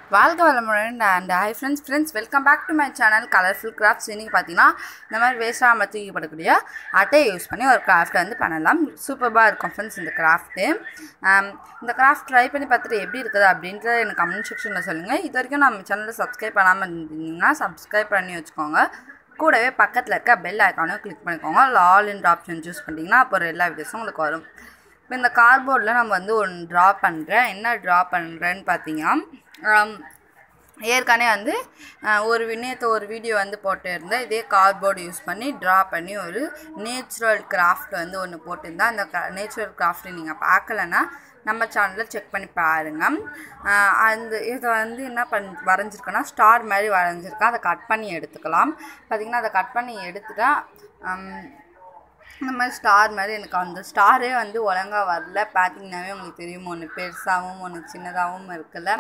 வாழ்க வளமுடன் and hi friends friends welcome back to my channel colourful crafts இன்றைக்கி பார்த்தீங்கன்னா இந்த மாதிரி வேஸ்டாக தூக்கிப்படக்கூடிய அட்டையை யூஸ் பண்ணி ஒரு கிராஃப்ட்டை வந்து பண்ணலாம் சூப்பராக இருக்கும் ஃப்ரெண்ட்ஸ் இந்த கிராஃப்ட்டு இந்த கிராஃப்ட் ட்ரை பண்ணி பார்த்துட்டு எப்படி இருக்குது அப்படின்றத எனக்கு கமெண்ட் செக்ஷனில் சொல்லுங்கள் இது வரைக்கும் நம்ம சேனலை சப்ஸ்கிரைப் பண்ணாமல் இருந்தீங்கன்னா சப்ஸ்கிரைப் பண்ணி வச்சுக்கோங்க கூடவே பக்கத்தில் இருக்க பெல் ஐக்கானும் கிளிக் பண்ணிக்கோங்க ஆல் இன் ஆப்ஷன் சூஸ் பண்ணிட்டீங்கன்னா அப்புறம் எல்லா வீடியோஸும் உங்களுக்கு வரும் இப்போ இந்த கார்ட்போர்டில் நம்ம வந்து ஒன்று ட்ரா பண்ணுறேன் என்ன ட்ரா பண்ணுறேன்னு பார்த்தீங்கன்னா ஆம், ஏற்கனவே வந்து அஹ், ஒரு நேற்று ஒரு வீடியோ வந்து போட்டிருந்தேன் இதே கார்ட்போர்டு யூஸ் பண்ணி ட்ரா பண்ணி ஒரு நேச்சுரல் கிராஃப்ட் வந்து ஒன்று போட்டிருந்தேன் அந்த நேச்சுரல் கிராஃப்ட் நீங்கள் பார்க்கலன்னா நம்ம சேனலில் செக் பண்ணி பாருங்கள் அஹ், அந்த இதை வந்து என்ன பண் வரைஞ்சிருக்கேன்னா ஸ்டார் மாதிரி வரைஞ்சிருக்கேன் அதை கட் பண்ணி எடுத்துக்கலாம் பார்த்திங்கன்னா அதை கட் பண்ணி எடுத்துட்டா ஹம், இந்த மாதிரி ஸ்டார் மாதிரி எனக்கு அந்த ஸ்டாரே வந்து ஒழுங்கா வரல பார்த்தீங்கன்னாவே உங்களுக்கு தெரியும் ஒன்று பெருசாகவும் ஒன்று சின்னதாகவும் இருக்குல்ல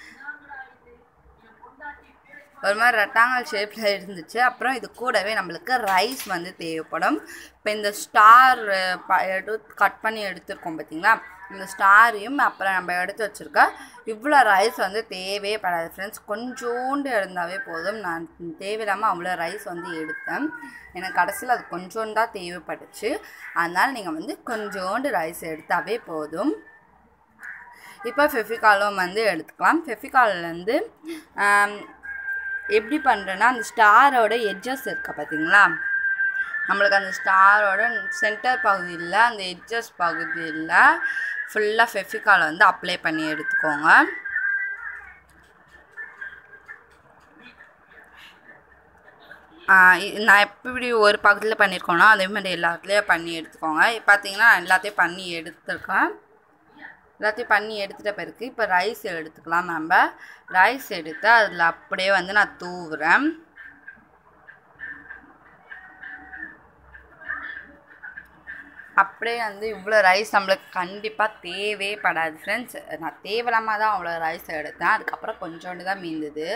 ஒரு மாதிரி ரெக்டாங்கல் ஷேப்பில் இருந்துச்சு அப்புறம் இது கூடவே நம்மளுக்கு ரைஸ் வந்து தேவைப்படும் இப்போ இந்த ஸ்டார் எடுத்து கட் பண்ணி எடுத்துருக்கோம் பார்த்தீங்களா இந்த ஸ்டாரையும் அப்புறம் நம்ம எடுத்து வச்சுருக்க இவ்வளோ ரைஸ் வந்து தேவையே படாது ஃப்ரெண்ட்ஸ் கொஞ்சோண்டு இருந்தாவே போதும் நான் தேவையில்லாமல் அவ்வளோ ரைஸ் வந்து எடுத்தேன் எனக்கு கடைசியில் அது கொஞ்சோண்டு தான் தேவைப்பட்டுச்சு அதனால் நீங்கள் வந்து கொஞ்சோண்டு ரைஸ் எடுத்தாவே போதும் இப்போ ஃபெஃபிகாலும் வந்து எடுத்துக்கலாம் ஃபெஃபிகாலில் வந்து ஆம், எப்படி பண்ணுறேன்னா அந்த ஸ்டாரோட எட்ஜஸ் இருக்கா பார்த்தீங்களா நம்மளுக்கு அந்த ஸ்டாரோட சென்டர் பகுதியில் அந்த எட்ஜஸ் பகுதியில் ஃபுல்லாக ஃபெஃபிகாலை வந்து அப்ளை பண்ணி எடுத்துக்கோங்க ஆஹ் இ- நான் எப்படி ஒரு பக்கத்தில் பண்ணியிருக்கோனோ அதே மாதிரி எல்லாத்துலேயும் பண்ணி எடுத்துக்கோங்க இப்ப பார்த்தீங்கன்னா நான் எல்லாத்தையும் பண்ணி எடுத்துருக்கேன் எல்லாத்தையும் பண்ணி எடுத்துட்ட பிறகு இப்போ ரைஸ் எடுத்துக்கலாம் நம்ம ரைஸ் எடுத்து அதில் அப்படியே வந்து நான் தூவுறேன் அப்படியே வந்து இவ்வளோ ரைஸ் நம்மளுக்கு கண்டிப்பாக தேவையே படாது ஃப்ரெண்ட்ஸ் நான் தேவையில்லாமல் தான் அவ்வளோ ரைஸ் எடுத்தேன் அதுக்கப்புறம் கொஞ்சோண்டு தான் மீந்தது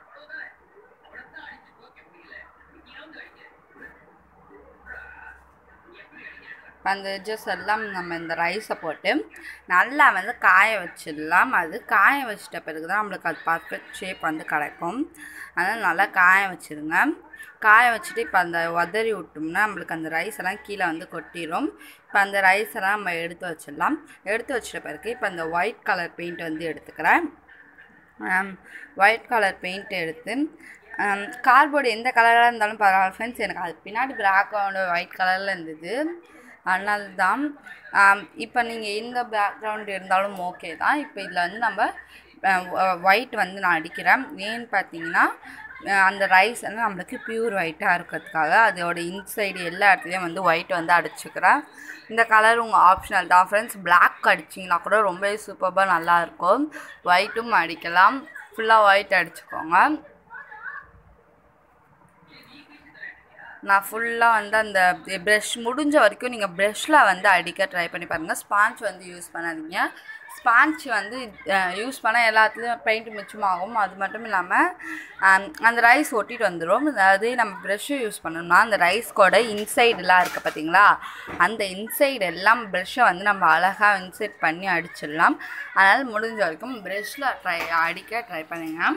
அந்த எட்ஜஸ் எல்லாம் நம்ம இந்த ரைஸை போட்டு நல்லா வந்து காய வச்சிடலாம் அது காய வச்சிட்ட பிறகு தான் நம்மளுக்கு அது பர்ஃபெக்ட் ஷேப் வந்து கிடைக்கும் அதனால் நல்லா காய வச்சிருங்க காய வச்சுட்டு இப்போ அந்த உதறி விட்டோம்னா நம்மளுக்கு அந்த ரைஸ் எல்லாம் கீழே வந்து கொட்டிடும் இப்போ அந்த ரைஸ் எல்லாம் நம்ம எடுத்து வச்சிடலாம் எடுத்து வச்சிட்ட பிறகு இப்போ அந்த ஒயிட் கலர் பெயிண்ட் வந்து எடுத்துக்கிறேன் ஒயிட் கலர் பெயிண்ட் எடுத்து கார்போர்டு எந்த கலராக இருந்தாலும் பரவாயில்ல ஃப்ரெண்ட்ஸ் எனக்கு அது பின்னாடி பேக்ரவுண்டு ஒயிட் கலரில் இருந்தது அதனால தான் இப்போ நீங்கள் எந்த பேக்ரவுண்ட் இருந்தாலும் ஓகே தான் இப்போ இதில் வந்து நம்ம ஒயிட் வந்து நான் அடிக்கிறேன் ஏன்னு பார்த்தீங்கன்னா அஹ் அந்த ரைஸ் வந்து நம்மளுக்கு பியூர் ஒயிட்டாக இருக்கிறதுக்காக அதோட இன்சைடு எல்லா இடத்துலையும் வந்து ஒயிட் வந்து அடிச்சுக்கிறேன் இந்த கலர் உங்கள் ஆப்ஷனல் தான் ஃப்ரெண்ட்ஸ் பிளாக் அடிச்சிங்கன்னா கூட ரொம்பவே சூப்பராக நல்லாயிருக்கும் ஒயிட்டும் அடிக்கலாம் ஃபுல்லாக ஒயிட் அடிச்சுக்கோங்க நான் ஃபுல்லாக வந்து அந்த ப்ரஷ் முடிஞ்ச வரைக்கும் நீங்கள் ப்ரஷ்ஷில் வந்து அடிக்க ட்ரை பண்ணி பாருங்கள் ஸ்பாஞ்ச் வந்து யூஸ் பண்ணாதீங்க ஸ்பாஞ்ச் வந்து யூஸ் பண்ண எல்லாத்துலேயும் பெயிண்ட் மிச்சமாகும் அது மட்டும் இல்லாமல் அந்த ரைஸ் ஒட்டிட்டு வந்துடும் அதாவது நம்ம ப்ரஷ்ஷு யூஸ் பண்ணோம்னா அந்த ரைஸ் கூட இன்சைடெலாம் இருக்குது பார்த்தீங்களா அந்த இன்சைடு எல்லாம் ப்ரஷ்ஷை வந்து நம்ம அழகாக இன்சைட் பண்ணி அடிச்சிடலாம் அதனால் முடிஞ்ச வரைக்கும் ப்ரஷ்ஷில் ட்ரை அடிக்க ட்ரை பண்ணுங்கள்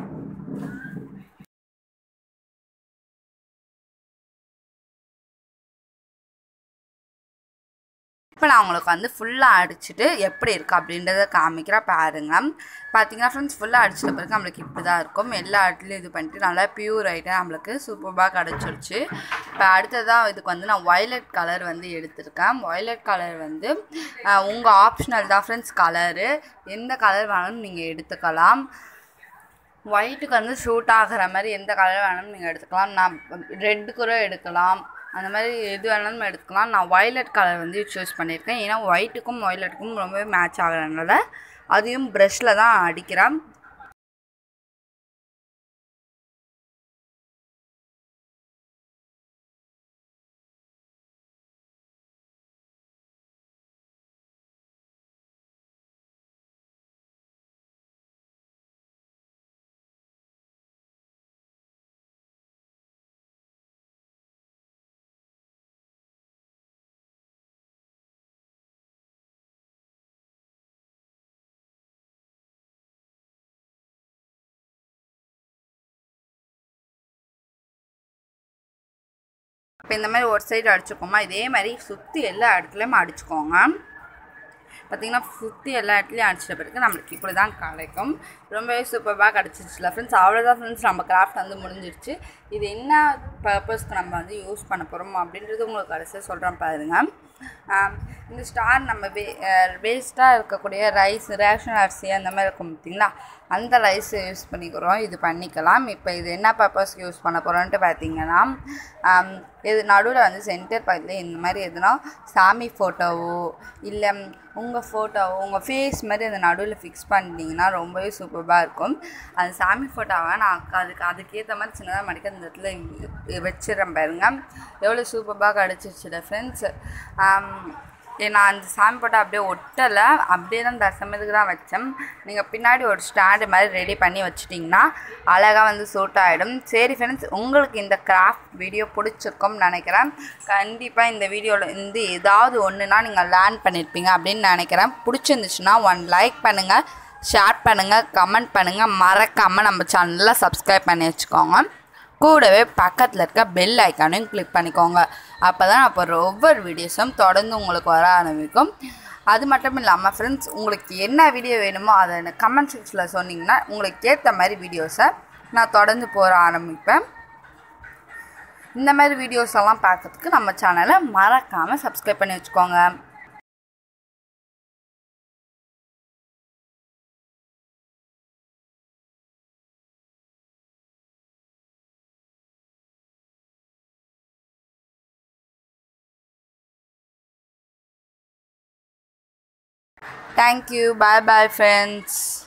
இப்போ நான் உங்களுக்கு வந்து ஃபுல்லாக அடிச்சுட்டு எப்படி இருக்குது அப்படின்றத காமிக்கிற பாருங்க பார்த்தீங்கன்னா ஃப்ரெண்ட்ஸ் ஃபுல்லாக அடிச்சிட்ட பிறகு நம்மளுக்கு இப்படி தான் இருக்கும் எல்லா இடத்துலையும் இது பண்ணிட்டு நல்லா பியூர் ஆகிட்டு நம்மளுக்கு சூப்பராக கிடச்சிருச்சு இப்போ அடுத்ததாக இதுக்கு வந்து நான் வயலட் கலர் வந்து எடுத்திருக்கேன் வயலட் கலர் வந்து உங்கள் ஆப்ஷனல் தான் ஃப்ரெண்ட்ஸ் கலரு எந்த கலர் வேணாலும் நீங்கள் எடுத்துக்கலாம் ஒயிட்டுக்கு வந்து சூட் ஆகிற மாதிரி எந்த கலர் வேணாலும் நீங்கள் எடுத்துக்கலாம் நான் ரெட்டு கூட எடுக்கலாம் அந்த மாதிரி எது வேணாலும் எடுத்துக்கலாம் நான் வயலட் கலர் வந்து சூஸ் பண்ணியிருக்கேன் ஏன்னா ஒயிட்டுக்கும் வயலட்டுக்கும் ரொம்பவே மேட்ச் ஆகிறதுனால அதையும் ப்ரஷ்ஷில் தான் அடிக்கிறேன் இப்போ இந்த மாதிரி ஒரு சைடு அடிச்சுக்கோமா இதே மாதிரி சுற்றி எல்லா இடத்துலையும் அடிச்சுக்கோங்க பார்த்திங்கன்னா சுற்றி எல்லா இடத்துலையும் அடிச்சிட்ட பிறகு நம்மளுக்கு இப்படி தான் கிடைக்கும் ரொம்பவே சூப்பராக கிடச்சிருச்சுல ஃப்ரெண்ட்ஸ் அவ்வளோதான் ஃப்ரெண்ட்ஸ் நம்ம கிராஃப்ட் வந்து முடிஞ்சிருச்சு இது என்ன பர்பஸ்க்கு நம்ம வந்து யூஸ் பண்ண போகிறோம் அப்படின்றது உங்களுக்கு கடைசியாக சொல்கிறேன் பாருங்கள் இந்த ஸ்டார் நம்ம வே வேஸ்ட்டாக இருக்கக்கூடிய ரைஸ் ரேஷன் அரிசி அந்த மாதிரி இருக்கும் பார்த்திங்களா அந்த ரைஸ் யூஸ் பண்ணிக்கிறோம் இது பண்ணிக்கலாம் இப்போ இது என்ன பர்பஸ்க்கு யூஸ் பண்ண போகிறோன்ட்டு பார்த்தீங்கன்னா இது நடுவில் வந்து சென்டர் பக்கத்தில் இந்த மாதிரி எதுனா சாமி ஃபோட்டோவோ இல்லை உங்கள் ஃபோட்டோவோ உங்கள் ஃபேஸ் மாதிரி அந்த நடுவில் ஃபிக்ஸ் பண்ணிட்டீங்கன்னா ரொம்பவே சூப்பராக இருக்கும் அந்த சாமி ஃபோட்டோவை நான் அதுக்கு அதுக்கேற்ற மாதிரி சின்னதாக மடிக்க அந்த இடத்துல வச்சிடறேன் பாருங்க எவ்வளோ சூப்பராக கிடச்சிருச்சுல ஃப்ரெண்ட்ஸ் நான் அந்த சாமி போட்டு அப்படியே ஒட்டலை அப்படியே தான் தசமத்துக்கு தான் வச்சேன் நீங்கள் பின்னாடி ஒரு ஸ்டாண்டு மாதிரி ரெடி பண்ணி வச்சிட்டிங்கன்னா அழகாக வந்து சூட் ஆகிடும் சரி ஃப்ரெண்ட்ஸ் உங்களுக்கு இந்த கிராஃப்ட் வீடியோ பிடிச்சிருக்கும்னு நினைக்கிறேன் கண்டிப்பாக இந்த வீடியோவில் இருந்து ஏதாவது ஒன்றுனா நீங்கள் லேர்ன் பண்ணியிருப்பீங்க அப்படின்னு நினைக்கிறேன் பிடிச்சிருந்துச்சுன்னா ஒன் லைக் பண்ணுங்கள் ஷேர் பண்ணுங்கள் கமெண்ட் பண்ணுங்கள் மறக்காமல் நம்ம சேனலில் சப்ஸ்கிரைப் பண்ணி வச்சுக்கோங்க கூடவே பக்கத்தில் இருக்க பெல் ஐக்கானையும் கிளிக் பண்ணிக்கோங்க அப்போ தான் அப்போ ஒவ்வொரு வீடியோஸும் தொடர்ந்து உங்களுக்கு வர ஆரம்பிக்கும் அது மட்டும் இல்லாமல் ஃப்ரெண்ட்ஸ் உங்களுக்கு என்ன வீடியோ வேணுமோ அதை எனக்கு கமெண்ட் செக்ஷனில் சொன்னிங்கன்னா உங்களுக்கு ஏற்ற மாதிரி வீடியோஸை நான் தொடர்ந்து போகிற ஆரம்பிப்பேன் இந்த மாதிரி வீடியோஸ் எல்லாம் பார்க்கறதுக்கு நம்ம சேனலை மறக்காமல் சப்ஸ்கிரைப் பண்ணி வச்சுக்கோங்க Thank you. Bye bye, friends.